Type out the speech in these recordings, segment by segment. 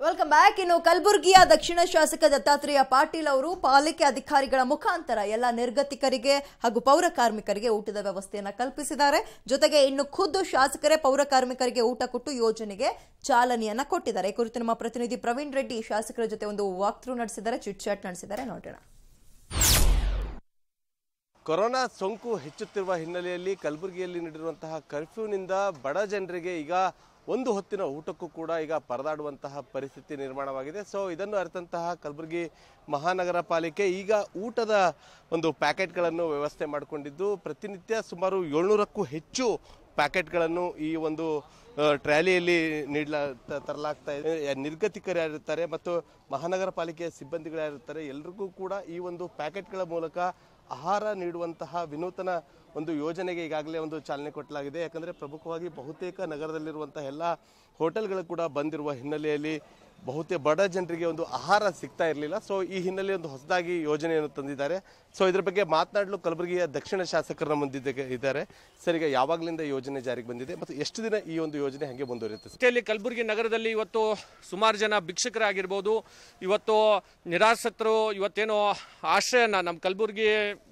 welcome back ಇನ್ನು ಕಲಬುರಗಿಯ ದಕ್ಷಿಣ ಶಾಸಕ ದತ್ತಾತ್ರೇಯ ಪಾಟೀಲ್ ಅವರು ಪಾಲಿಕೆ ಅಧಿಕಾರಿಗಳ ಮುಖಾಂತರ ಎಲ್ಲ ನಿರ್ಗತಿಕರಿಗೆ ಹಾಗೂ ಪೌರ ಕಾರ್ಮಿಕರಿಗೆ ಊಟದ ವ್ಯವಸ್ಥೆಯನ್ನ ಕಲ್ಪಿಸಿದ್ದಾರೆ ಜೊತೆಗೆ ಇನ್ನು ಖುದ್ದು ಶಾಸಕರೇ ಪೌರ ಕಾರ್ಮಿಕರಿಗೆ ಊಟ ಕೊಟ್ಟು ಯೋಜನೆಗೆ ಚಾಲನೆಯನ್ನ ಕೊಟ್ಟಿದ್ದಾರೆ ಈ ಕುರಿತು ನಮ್ಮ ಪ್ರತಿನಿಧಿ ಪ್ರವೀಣ್ ರೆಡ್ಡಿ ಶಾಸಕರ ಜೊತೆ ಒಂದು ವಾಕ್ ಥ್ರೂ ನಡೆಸಿದ್ದಾರೆ ಚಿಟ್ ಚಾಟ್ ನಡೆಸಿದ್ದಾರೆ ನೋಡೋಣ ಕೊರೋನಾ ಸೋಂಕು ಹೆಚ್ಚುತ್ತಿರುವ ಹಿನ್ನೆಲೆಯಲ್ಲಿ ಕಲಬುರಗಿಯಲ್ಲಿ ನೀಡಿರುವಂತಹ ಕರ್ಫ್ಯೂನಿಂದ ಬಡ ಜನರಿಗೆ ಈಗ ಒಂದು ಹೊತ್ತಿನ ಊಟಕ್ಕೂ ಕೂಡ ಈಗ ಪರದಾಡುವಂತಹ ಪರಿಸ್ಥಿತಿ ನಿರ್ಮಾಣವಾಗಿದೆ ಸೊ ಇದನ್ನು ಅರಿತಂತಹ ಕಲಬುರಗಿ ಮಹಾನಗರ ಪಾಲಿಕೆ ಈಗ ಊಟದ ಒಂದು ಪ್ಯಾಕೆಟ್ಗಳನ್ನು ವ್ಯವಸ್ಥೆ ಮಾಡಿಕೊಂಡಿದ್ದು ಪ್ರತಿನಿತ್ಯ ಸುಮಾರು ಏಳ್ನೂರಕ್ಕೂ ಹೆಚ್ಚು ಪ್ಯಾಕೆಟ್ಗಳನ್ನು ಈ ಒಂದು ಆ, ಟ್ರ್ಯಾಲಿಯಲ್ಲಿ ನೀಡಲ ತ- ತರಲಾಗ್ತಾ ಇದೆ ನಿರ್ಗತಿಕರು ಯಾರಿರ್ತಾರೆ ಮತ್ತು ಮಹಾನಗರ ಪಾಲಿಕೆಯ ಸಿಬ್ಬಂದಿಗಳು ಯಾರಿರ್ತಾರೆ ಎಲ್ರಿಗೂ ಕೂಡ ಈ ಒಂದು ಪ್ಯಾಕೆಟ್ಗಳ ಮೂಲಕ ಆಹಾರ ನೀಡುವಂತಹ ವಿನೂತನ ಒಂದು ಯೋಜನೆಗೆ ಈಗಾಗಲೇ ಒಂದು ಚಾಲನೆ ಕೊಟ್ಟಲಾಗಿದೆ ಯಾಕಂದರೆ ಪ್ರಮುಖವಾಗಿ ಬಹುತೇಕ ನಗರದಲ್ಲಿರುವಂತಹ ಎಲ್ಲ ಹೋಟೆಲ್ಗಳು ಕೂಡ ಬಂದಿರುವ ಹಿನ್ನೆಲೆಯಲ್ಲಿ ಬಹುತೇಕ ಬಡ ಜನರಿಗೆ ಒಂದು ಆಹಾರ ಸಿಗ್ತಾ ಇರಲಿಲ್ಲ ಸೊ ಈ ಹಿನ್ನೆಲೆ ಒಂದು ಹೊಸದಾಗಿ ಯೋಜನೆಯನ್ನು ತಂದಿದ್ದಾರೆ ಸೊ ಇದ್ರ ಬಗ್ಗೆ ಮಾತನಾಡಲು ಕಲಬುರಗಿಯ ದಕ್ಷಿಣ ಶಾಸಕರ ಮುಂದಿದ್ದ ಇದ್ದಾರೆ ಸರ್ ಈಗ ಯಾವಾಗಲಿಂದ ಯೋಜನೆ ಜಾರಿಗೆ ಬಂದಿದೆ ಮತ್ತು ಎಷ್ಟು ದಿನ ಈ ಒಂದು ಯೋಜನೆ ಹಾಗೆ ಮುಂದುವರಿಯುತ್ತೆ ಸರ್ ರಸ್ತೆಯಲ್ಲಿ ಕಲಬುರಗಿ ನಗರದಲ್ಲಿ ಇವತ್ತು ಸುಮಾರು ಜನ ಭಿಕ್ಷುಕರಾಗಿರ್ಬೋದು ಇವತ್ತು ನಿರಾಸತರು ಇವತ್ತೇನೋ ಆಶ್ರಯನ ನಮ್ಮ ಕಲಬುರಗಿ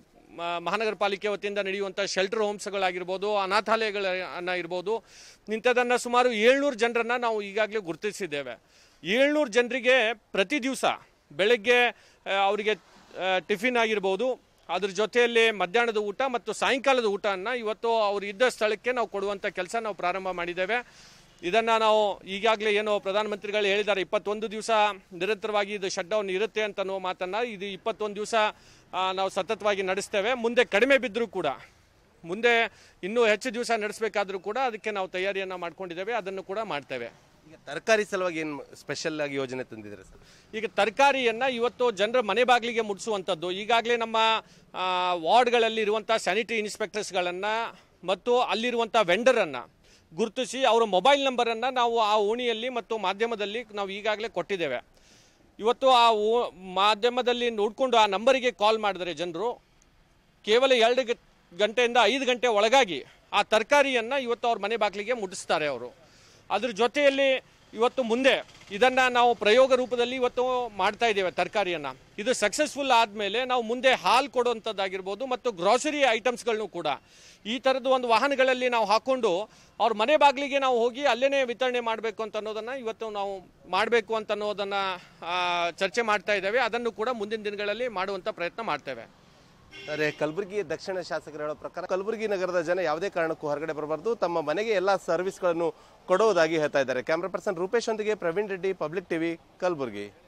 ಮ- ಮಹಾನಗರ ಪಾಲಿಕೆ ವತಿಯಿಂದ ನಡೆಯುವಂಥ ಶೆಲ್ಟರ್ ಹೋಮ್ಸ್ಗಳಾಗಿರ್ಬೋದು ಅನಾಥಾಲಯಗಳನ್ನ ಇರ್ಬೋದು ಇಂಥದನ್ನು ಸುಮಾರು ಏಳ್ನೂರು ಜನರನ್ನ ನಾವು ಈಗಾಗಲೇ ಗುರುತಿಸಿದ್ದೇವೆ ಏಳ್ನೂರು ಜನರಿಗೆ ಪ್ರತಿ ದಿವಸ ಬೆಳಗ್ಗೆ ಆ, ಅವರಿಗೆ ಆ, ಟಿಫಿನ್ ಆಗಿರ್ಬೋದು ಅದ್ರ ಜೊತೆಯಲ್ಲಿ ಮಧ್ಯಾಹ್ನದ ಊಟ ಮತ್ತು ಸಾಯಂಕಾಲದ ಊಟವನ್ನು ಇವತ್ತು ಅವರು ಇದ್ದ ಸ್ಥಳಕ್ಕೆ ನಾವು ಕೊಡುವಂಥ ಕೆಲಸ ನಾವು ಪ್ರಾರಂಭ ಮಾಡಿದ್ದೇವೆ ಇದನ್ನು ನಾವು ಈಗಾಗಲೇ ಏನು ಪ್ರಧಾನಮಂತ್ರಿಗಳು ಹೇಳಿದ್ದಾರೆ ಇಪ್ಪತ್ತೊಂದು ದಿವಸ ನಿರಂತರವಾಗಿ ಇದು ಶಟ್ ಡೌನ್ ಇರುತ್ತೆ ಅಂತ ಅನ್ನೋ ಮಾತನ್ನು ಇದು ಇಪ್ಪತ್ತೊಂದು ದಿವಸ ನಾವು ಸತತವಾಗಿ ನಡೆಸ್ತೇವೆ ಮುಂದೆ ಕಡಿಮೆ ಬಿದ್ದರೂ ಕೂಡ ಮುಂದೆ ಇನ್ನೂ ಹೆಚ್ಚು ದಿವಸ ನಡೆಸಬೇಕಾದ್ರೂ ಕೂಡ ಅದಕ್ಕೆ ನಾವು ತಯಾರಿಯನ್ನು ಮಾಡ್ಕೊಂಡಿದ್ದೇವೆ ಅದನ್ನು ಕೂಡ ಮಾಡ್ತೇವೆ ಈಗ ತರಕಾರಿ ಸಲುವಾಗಿ ಏನು ಸ್ಪೆಷಲ್ ಆಗಿ ಯೋಜನೆ ತಂದಿದ್ದಾರೆ ಸರ್ ಈಗ ತರಕಾರಿಯನ್ನು ಇವತ್ತು ಜನರ ಮನೆ ಬಾಗಿಲಿಗೆ ಮುಟ್ಟಿಸುವಂಥದ್ದು ಈಗಾಗಲೇ ನಮ್ಮ ಆ, ವಾರ್ಡ್ಗಳಲ್ಲಿ ಇರುವಂಥ ಸ್ಯಾನಿಟರಿ ಇನ್ಸ್ಪೆಕ್ಟರ್ಸ್ಗಳನ್ನು ಮತ್ತು ಅಲ್ಲಿರುವಂಥ ವೆಂಡರನ್ನು ಗುರುತಿಸಿ ಅವರ ಮೊಬೈಲ್ ನಂಬರನ್ನು ನಾವು ಆ ಓಣಿಯಲ್ಲಿ ಮತ್ತು ಮಾಧ್ಯಮದಲ್ಲಿ ನಾವು ಈಗಾಗಲೇ ಕೊಟ್ಟಿದ್ದೇವೆ ಇವತ್ತು ಆ ಓ- ಮಾಧ್ಯಮದಲ್ಲಿ ನೋಡಿಕೊಂಡು ಆ ನಂಬರಿಗೆ ಕಾಲ್ ಮಾಡಿದರೆ ಜನರು ಕೇವಲ ಎರಡು ಗ- ಗಂಟೆಯಿಂದ ಐದು ಗಂಟೆ ಒಳಗಾಗಿ ಆ ತರಕಾರಿಯನ್ನು ಇವತ್ತು ಅವ್ರ ಮನೆ ಬಾಗಿಲಿಗೆ ಮುಟ್ಟಿಸ್ತಾರೆ ಅವರು ಅದ್ರ ಜೊತೆಯಲ್ಲಿ ಇವತ್ತು ಮುಂದೆ ಇದನ್ನು ನಾವು ಪ್ರಯೋಗ ರೂಪದಲ್ಲಿ ಇವತ್ತು ಮಾಡ್ತಾ ಇದ್ದೇವೆ ತರಕಾರಿಯನ್ನು ಇದು ಸಕ್ಸಸ್ಫುಲ್ ಆದಮೇಲೆ ನಾವು ಮುಂದೆ ಹಾಲು ಕೊಡುವಂಥದ್ದಾಗಿರ್ಬೋದು ಮತ್ತು ಗ್ರಾಸರಿ ಐಟಮ್ಸ್ಗಳನ್ನು ಕೂಡ ಈ ಥರದ್ದು ಒಂದು ವಾಹನಗಳಲ್ಲಿ ನಾವು ಹಾಕ್ಕೊಂಡು ಅವ್ರ ಮನೆ ಬಾಗಿಲಿಗೆ ನಾವು ಹೋಗಿ ಅಲ್ಲೇ ವಿತರಣೆ ಮಾಡಬೇಕು ಅಂತ ಅನ್ನೋದನ್ನು ಇವತ್ತು ನಾವು ಮಾಡಬೇಕು ಅಂತ ಅನ್ನೋದನ್ನು ಆ, ಚರ್ಚೆ ಮಾಡ್ತಾ ಇದ್ದೇವೆ ಅದನ್ನು ಕೂಡ ಮುಂದಿನ ದಿನಗಳಲ್ಲಿ ಮಾಡುವಂಥ ಪ್ರಯತ್ನ ಮಾಡ್ತೇವೆ ಅರೆ ಕಲಬುರಗಿ ದಕ್ಷಿಣ ಶಾಸಕರು ಹೇಳೋ ಪ್ರಕಾರ ಕಲಬುರಗಿ ನಗರದ ಜನ ಯಾವುದೇ ಕಾರಣಕ್ಕೂ ಹೊರಗಡೆ ಬರಬಾರ್ದು ತಮ್ಮ ಮನೆಗೆ ಎಲ್ಲ ಸರ್ವಿಸ್ಗಳನ್ನು ಕೊಡುವುದಾಗಿ ಹೇಳ್ತಾ ಇದ್ದಾರೆ ಕ್ಯಾಮ್ರಾ ಪರ್ಸನ್ ರೂಪೇಶ್ ಒಂದಿಗೆ ಪ್ರವೀಣ್ ರೆಡ್ಡಿ ಪಬ್ಲಿಕ್ ಟಿವಿ ಕಲಬುರಗಿ